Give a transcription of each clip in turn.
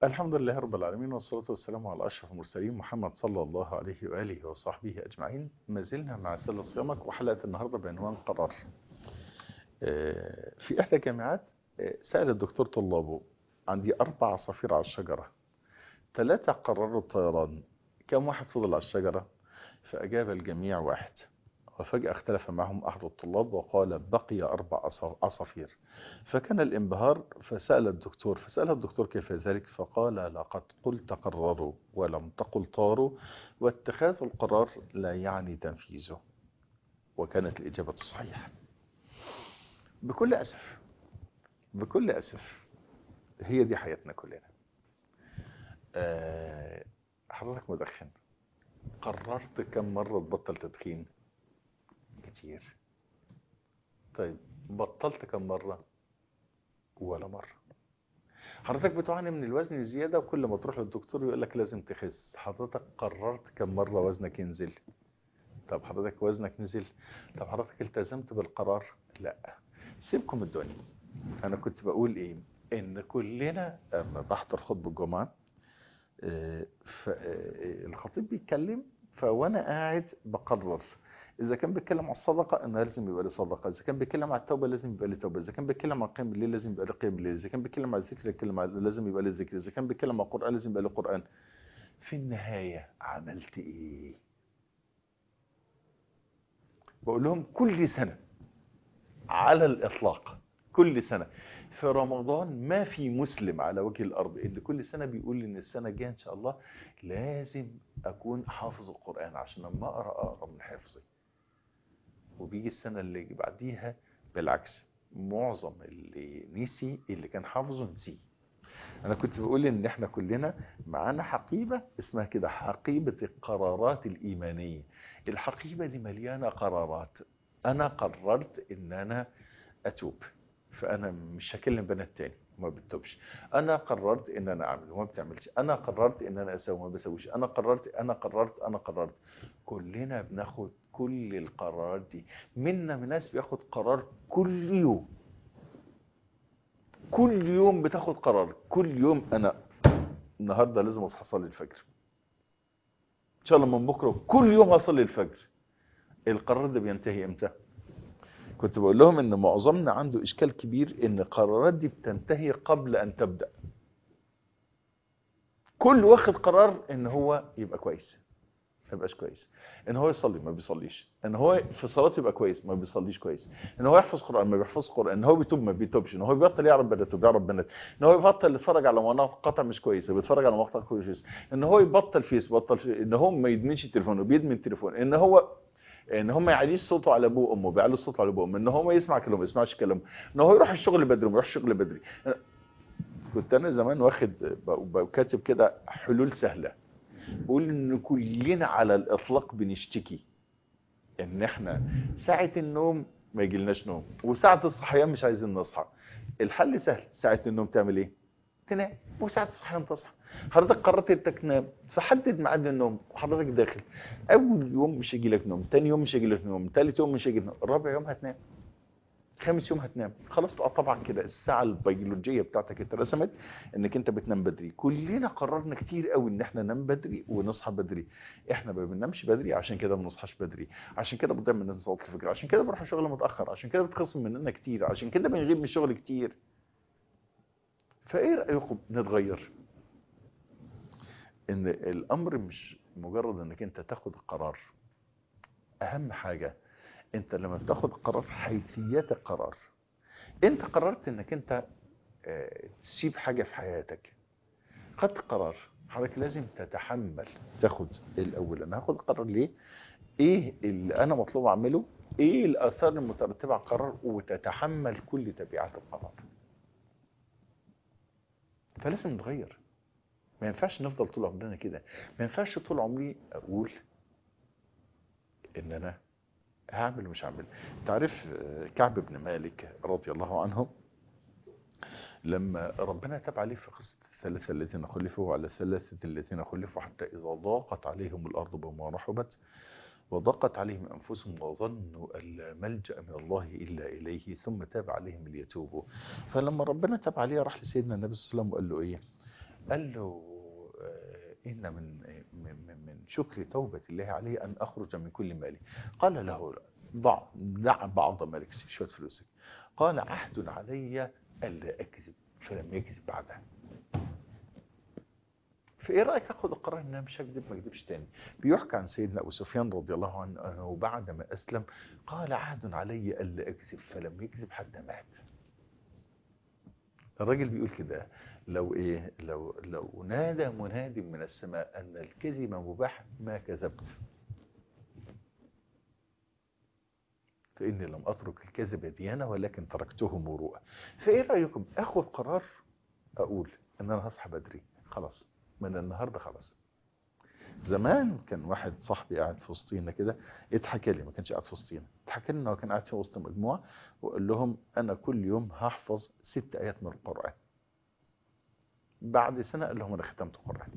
الحمد لله رب العالمين والصلاة والسلام على أشرف المرسلين محمد صلى الله عليه وآله وصحبه أجمعين ما زلنا مع سلة صيامك وحلقة النهاردة بعنوان قرار آه، في إحدى الجامعات آه، سأل الدكتور طلابه عندي أربع عصافير على الشجرة ثلاثة قرروا الطيران كم واحد فضل على الشجرة فأجاب الجميع واحد وفجأة اختلف معهم أحد الطلاب وقال بقي أربع عصا- عصافير فكان الانبهار فسأل الدكتور فسأل الدكتور كيف ذلك فقال لقد قلت قرروا ولم تقل طاروا واتخاذ القرار لا يعني تنفيذه وكانت الإجابة صحيحة بكل أسف بكل أسف هي دي حياتنا كلنا أه حضرتك مدخن قررت كم مرة تبطل تدخين كتير طيب بطلت كم مرة ولا مرة حضرتك بتعاني من الوزن الزيادة وكل ما تروح للدكتور يقول لك لازم تخس حضرتك قررت كم مرة وزنك ينزل طب حضرتك وزنك نزل طب حضرتك التزمت بالقرار لا سيبكم الدنيا انا كنت بقول ايه ان كلنا اما بحضر خطبة الجمعة آه، ف- آه، الخطيب بيتكلم فوانا قاعد بقرر اذا كان بيتكلم عن الصدقه ان لازم يبقى لي صدقه اذا كان بيتكلم عن التوبه لازم يبقى لي توبه اذا كان بيتكلم عن قيام الليل لازم يبقى لي قيام الليل اذا كان بيتكلم عن الذكر يتكلم عن لازم يبقى لي ذكر اذا كان بيتكلم عن القران لازم يبقى لي قران في النهايه عملت ايه بقول لهم كل سنه على الاطلاق كل سنه في رمضان ما في مسلم على وجه الارض اللي كل سنه بيقول ان السنه الجايه ان شاء الله لازم اكون حافظ القران عشان لما اقرا اقرا من حفظي وبيجي السنه اللي بعديها بالعكس معظم اللي نسي اللي كان حافظه نسيه انا كنت بقول ان احنا كلنا معانا حقيبه اسمها كده حقيبه القرارات الايمانيه الحقيبه دي مليانه قرارات انا قررت ان انا اتوب فانا مش هكلم بنات تاني وما بتوبش انا قررت ان انا اعمل وما بتعملش انا قررت ان انا اسوي وما بسويش انا قررت انا قررت انا قررت كلنا بناخد كل القرارات دي منا من ناس بياخد قرار كل يوم كل يوم بتاخد قرار كل يوم انا النهارده لازم اصحى اصلي الفجر ان شاء الله من بكره كل يوم هصلي الفجر القرار ده بينتهي امتى كنت بقول لهم ان معظمنا عنده اشكال كبير ان القرارات دي بتنتهي قبل ان تبدا كل واخد قرار ان هو يبقى كويس ما يبقاش كويس ان هو يصلي ما بيصليش ان هو في صلاته يبقى كويس ما بيصليش كويس ان هو يحفظ قران ما بيحفظش قران ان هو بيتوب ما بيتوبش ان هو يبطل يعرف بنات بيعرف بنات ان هو يبطل يتفرج على مقاطع مش كويسه بيتفرج على مقاطع كويسه ان هو يبطل فيس بطل في... ان هو ما يدمنش التليفون وبيدمن التليفون ان هو ان هو ما يعليش صوته على ابوه وامه بيعلي صوته على ابوه وامه ان هو ما يسمع كلامه ما يسمعش كلامه ان هو يروح الشغل بدري وما يروحش الشغل بدري كنت انا زمان واخد ب- ب- كاتب كده حلول سهله بقول ان كلنا على الاطلاق بنشتكي ان احنا ساعه النوم ما يجيلناش نوم وساعه الصحيان مش عايزين نصحى الحل سهل ساعه النوم تعمل ايه تنام وساعه الصحيان تصحى حضرتك قررت انك تنام فحدد ميعاد النوم وحضرتك داخل اول يوم مش هيجي لك نوم تاني يوم مش هيجي لك نوم تالت يوم مش هيجي لك نوم رابع يوم هتنام خامس يوم هتنام خلاص اه طبعا كده الساعه البيولوجيه بتاعتك اترسمت انك انت بتنام بدري كلنا قررنا كتير قوي ان احنا ننام بدري ونصحى بدري احنا ما بننامش بدري عشان كده ما بنصحاش بدري عشان كده بنضيع من صلاه الفجر عشان كده بنروح الشغل متاخر عشان كده بتخصم مننا كتير عشان كده بنغيب من الشغل كتير فايه رايكم نتغير ان الامر مش مجرد انك انت تاخد القرار اهم حاجه انت لما بتاخد قرار حيثيات القرار انت قررت انك انت آه، تسيب حاجه في حياتك خدت قرار حضرتك لازم تتحمل تاخد الاول انا هاخد القرار ليه ايه اللي انا مطلوب اعمله ايه الاثار المترتبه على القرار وتتحمل كل تبعات القرار فلازم نتغير ما ينفعش نفضل طول عمرنا كده ما ينفعش طول عمري اقول ان انا هعمل ومش هعمل تعرف آه، كعب بن مالك رضي الله عنه لما ربنا تاب عليه في قصة الثلاثة الذين خلفوا وعلى الثلاثة الذين خلفوا حتى إذا ضاقت عليهم الأرض بما رحبت وضاقت عليهم أنفسهم وظنوا أن لا ملجأ من الله إلا إليه ثم تاب عليهم ليتوبوا فلما ربنا تاب عليه راح لسيدنا النبي صلى الله عليه وسلم وقال له إيه قال له آه، إن من من من- من شكر توبة الله عليه أن أخرج من كل مالي قال له ضع دع بعض مالك سيب شوية فلوسك قال عهد علي ألا أكذب فلم يكذب بعدها فايه رايك اخد القرار ان انا مش هكذب ما اكذبش تاني بيحكى عن سيدنا ابو سفيان رضي الله عنه انه بعد ما اسلم قال عهد علي الا اكذب فلم يكذب حتى مات الراجل بيقول كده لو ايه لو لو نادى مناد من السماء ان الكذب مباح ما كذبت فاني لم اترك الكذب ديانه ولكن تركته مروءه فايه رايكم اخد قرار اقول ان انا هصحى بدري خلاص من النهارده خلاص زمان كان واحد صاحبي قاعد في وسطينا كده اتحكى لي ما كانش قاعد في وسطينا اتحكى لي انه كان قاعد في وسط مجموعه وقال لهم انا كل يوم هحفظ ست ايات من القران بعد سنه قال لهم انا ختمت القران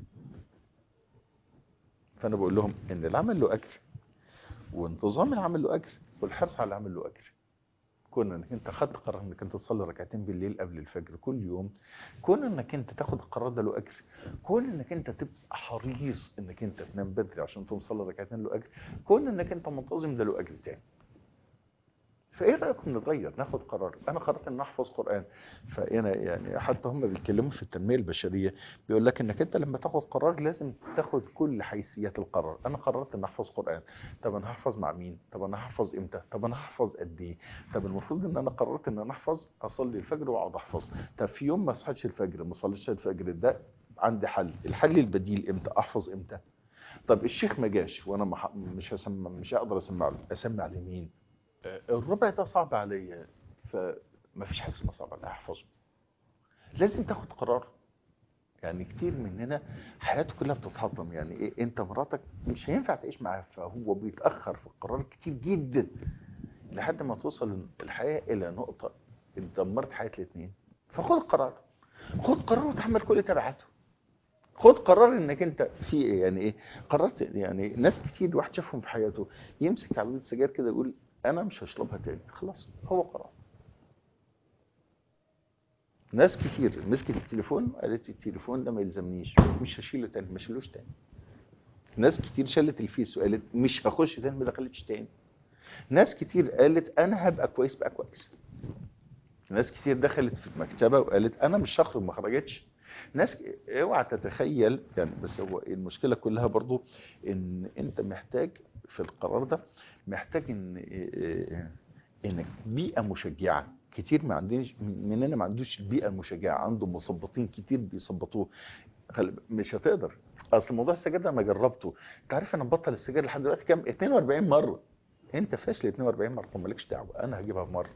فانا بقول لهم ان العمل له اجر وانتظام العمل له اجر والحرص على العمل له اجر كون انك انت خدت قرار انك انت تصلي ركعتين بالليل قبل الفجر كل يوم كون انك انت تاخد القرار ده له اجر كون انك انت تبقى حريص انك انت تنام بدري عشان تقوم تصلي ركعتين له اجر كون انك انت منتظم ده له اجر تاني فايه رايكم نتغير ناخد قرار انا قررت ان احفظ قران فانا يعني حتى هم بيتكلموا في التنميه البشريه بيقول لك انك انت لما تاخد قرار لازم تاخد كل حيثيات القرار انا قررت ان احفظ قران طب انا هحفظ مع مين طب انا هحفظ امتى طب انا هحفظ قد ايه طب المفروض ان انا قررت ان انا احفظ اصلي الفجر واقعد احفظ طب في يوم ما صحيتش الفجر ما صليتش الفجر ده عندي حل الحل البديل امتى احفظ امتى طب الشيخ ما جاش وانا ما ح- مش هسمع مش هقدر اسمع له اسمع لمين آه، الربع ده صعب عليا فما فيش حاجه اسمها صعب عليا احفظه لازم تاخد قرار يعني كتير مننا حياته كلها بتتحطم يعني ايه انت مراتك مش هينفع تعيش معاها فهو بيتاخر في القرار كتير جدا لحد ما توصل الحياه الى نقطه انت دمرت حياه الاثنين فخد القرار خد قرار وتحمل كل تبعاته خد قرار انك انت في إيه؟ يعني ايه قررت يعني ناس كتير واحد شافهم في حياته يمسك علبه السجاير كده يقول انا مش هشربها تاني خلاص هو قرار ناس كتير مسكت التليفون قالت التليفون ده ما يلزمنيش مش هشيله تاني ما شيلوش تاني ناس كتير شالت الفيس وقالت مش هخش تاني ما دخلتش تاني ناس كتير قالت انا هبقى كويس بقى كويس ناس كتير دخلت في المكتبه وقالت انا مش هخرج ما خرجتش ناس اوعى تتخيل يعني بس هو المشكله كلها برضو ان انت محتاج في القرار ده محتاج ان انك بيئه مشجعه كتير ما عندناش مننا ما عندوش البيئه المشجعه عنده مثبطين كتير بيثبطوه خل- مش هتقدر اصل موضوع السجاير ده انا جربته انت عارف انا مبطل السجاير لحد دلوقتي كام 42 مره انت فاشل 42 مره طب مالكش دعوه انا هجيبها مره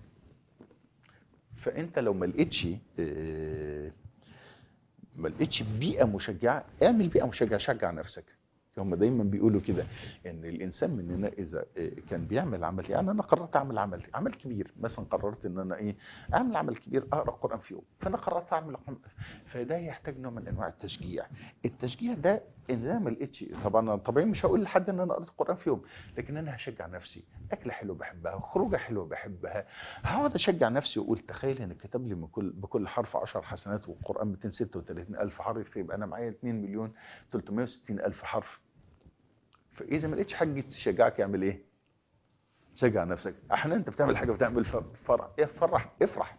فانت لو ما لقيتش آه، ما لقيتش بيئه مشجعه اعمل بيئه مشجعه شجع نفسك هم دايما بيقولوا كده ان الانسان مننا اذا إيه كان بيعمل عمل يعني انا قررت اعمل عمل عمل كبير مثلا قررت ان انا ايه اعمل عمل كبير اقرا القران في يوم فانا قررت اعمل عمل فده يحتاج نوع من انواع التشجيع التشجيع ده ان انا ما لقيتش طبعا أنا طبيعي مش هقول لحد ان انا قريت القران في يوم لكن انا هشجع نفسي اكله حلوه بحبها خروجه حلوه بحبها هقعد اشجع نفسي واقول تخيل ان كتب لي من كل بكل حرف 10 حسنات والقران 236 الف حرف يبقى انا معايا 2 مليون 360 الف حرف فاذا ما لقيتش حاجه تشجعك اعمل ايه شجع نفسك احيانا انت بتعمل حاجه بتعمل فرح افرح افرح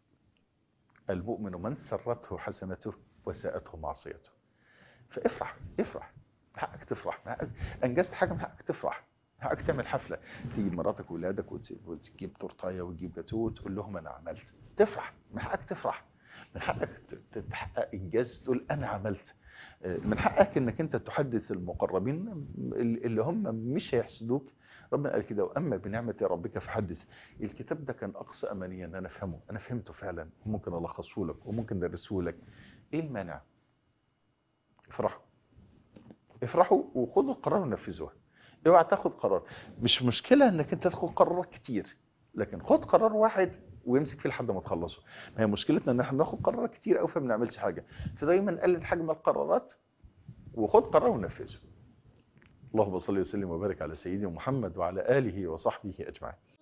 المؤمن من سرته حسنته وساءته معصيته فافرح افرح من حقك تفرح من حقك انجزت حاجه من حقك تفرح من حقك تعمل حفله تيجي مراتك واولادك وتجيب تورتايه وتجيب جاتوه وتقول لهم انا عملت تفرح من حقك تفرح من حقك تحقق انجاز تقول انا عملت من حقك انك انت تحدث المقربين اللي هم مش هيحسدوك ربنا قال كده واما بنعمه ربك فحدث الكتاب ده كان اقصى امانيه ان انا افهمه انا فهمته فعلا وممكن الخصه لك وممكن ادرسه لك ايه المانع افرحوا افرحوا وخذوا القرار ونفذوه اوعى تاخد قرار مش مشكله انك انت تاخد قرارات كتير لكن خد قرار واحد ويمسك فيه لحد ما تخلصه ما هي مشكلتنا ان احنا بناخد قرارات كتير قوي فما بنعملش حاجه فدايما قلل حجم القرارات وخد قرار ونفذه اللهم صل وسلم وبارك على سيدنا محمد وعلى اله وصحبه اجمعين